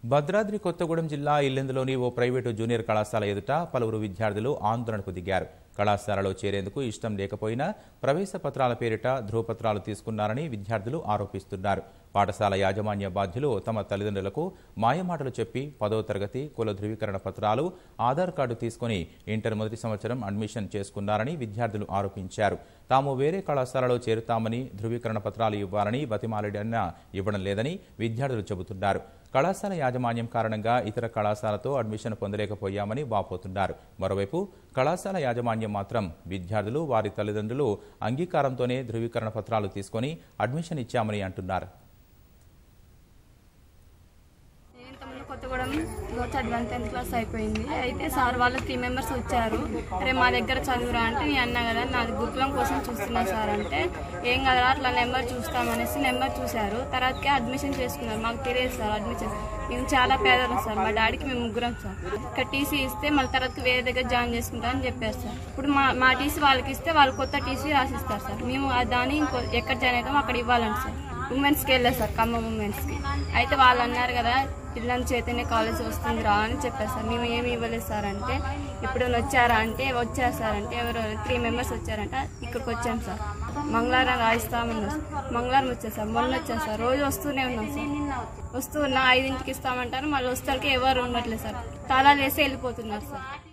భద్రాద్రి కొత్తగూడెం జిల్లా ఇల్లెందులోని ఓ private junior కళాశాల ఎదుట పలువురు విద్యార్థులు ఆందోళనకు దిగారు కళాశాలలో చేరేందుకు ఇష్టం లేకపోయినా ప్రవేశ పత్రాల పేరిట ధృవపత్రాలు తీసుకున్నారని విద్యార్థులు ఆరోపిస్తున్నారు పాఠశాల యాజమాన్య బాధ్యులు తమ తల్లిదండ్రులకు మాయమాటలు చెప్పి పదో తరగతి కుల ధృవీకరణ పత్రాలు ఆధార్ కార్డు తీసుకుని ఇంటర్ మొదటి సంవత్సరం అడ్మిషన్ చేసుకున్నారని విద్యార్థులు ఆరోపించారు తాము వేరే కళాశాలలో చేరుతామని ధృవీకరణ పత్రాలు ఇవ్వాలని బతిమాలడన్నా ఇవ్వడం లేదని విద్యార్థులు చెబుతున్నారు కళాశాల యాజమాన్యం కారణంగా ఇతర కళాశాలతో అడ్మిషన్ పొందలేకపోయామని వాపోతున్నారు మరోవైపు కళాశాల యాజమాన్యం మాత్రం విద్యార్థులు వారి తల్లిదండ్రులు అంగీకారంతోనే ధృవీకరణ పత్రాలు తీసుకొని అడ్మిషన్ ఇచ్చామని అంటున్నారు నేను తమ్ముడు కొత్తగూడెం చదివాను టెన్త్ క్లాస్ అయిపోయింది అయితే సార్ వాళ్ళు త్రీ మెంబర్స్ వచ్చారు అరే మా దగ్గర చదువురా అంటే నేను అన్నా కదా నాది గురుకులం కోసం చూస్తున్నా సార్ అంటే ఏం కదా అట్లా నెంబర్ చూస్తామనేసి నెంబర్ చూశారు తర్వాతకే అడ్మిషన్ చేసుకున్నారు మాకు తెలియదు సార్ అడ్మిషన్ మేము చాలా పేదలం సార్ మా డాడీకి మేము ముగ్గురం సార్ ఇక్కడ టీసీ ఇస్తే మళ్ళీ తర్వాత వేరే దగ్గర జాయిన్ చేసుకుంటాం అని చెప్పారు సార్ ఇప్పుడు మా మా టీసీ వాళ్ళకి ఇస్తే వాళ్ళు కొత్త టీసీ రాసిస్తారు సార్ మేము ఆ దాన్ని ఇంకో ఎక్కడ జాయిన్ అవుతామో అక్కడ ఇవ్వాలండి సార్ ఉమెన్స్కి వెళ్ళారు సార్ ఖమ్మం ఉమెన్స్కి అయితే వాళ్ళు అన్నారు కదా పిల్లల చైతన్య కాలేజ్ వస్తుంది రా అని చెప్పారు సార్ మేము ఏమి ఇవ్వలేదు సార్ అంటే ఇప్పుడు వచ్చారా అంటే వచ్చారు సార్ అంటే ఎవరు త్రీ మెంబర్స్ వచ్చారంట ఇక్కడికి వచ్చాం సార్ మంగళవారం రాయిస్తామన్నారు మంగళవారం వచ్చారు సార్ మొన్న వచ్చారు సార్ రోజు వస్తూనే ఉన్నాం సార్ వస్తూ ఉన్నా ఐదింటికి ఇస్తామంటారు మళ్ళీ వస్తానికి ఎవరు ఉండట్లేదు సార్ తాళాలు వేసి వెళ్ళిపోతున్నారు సార్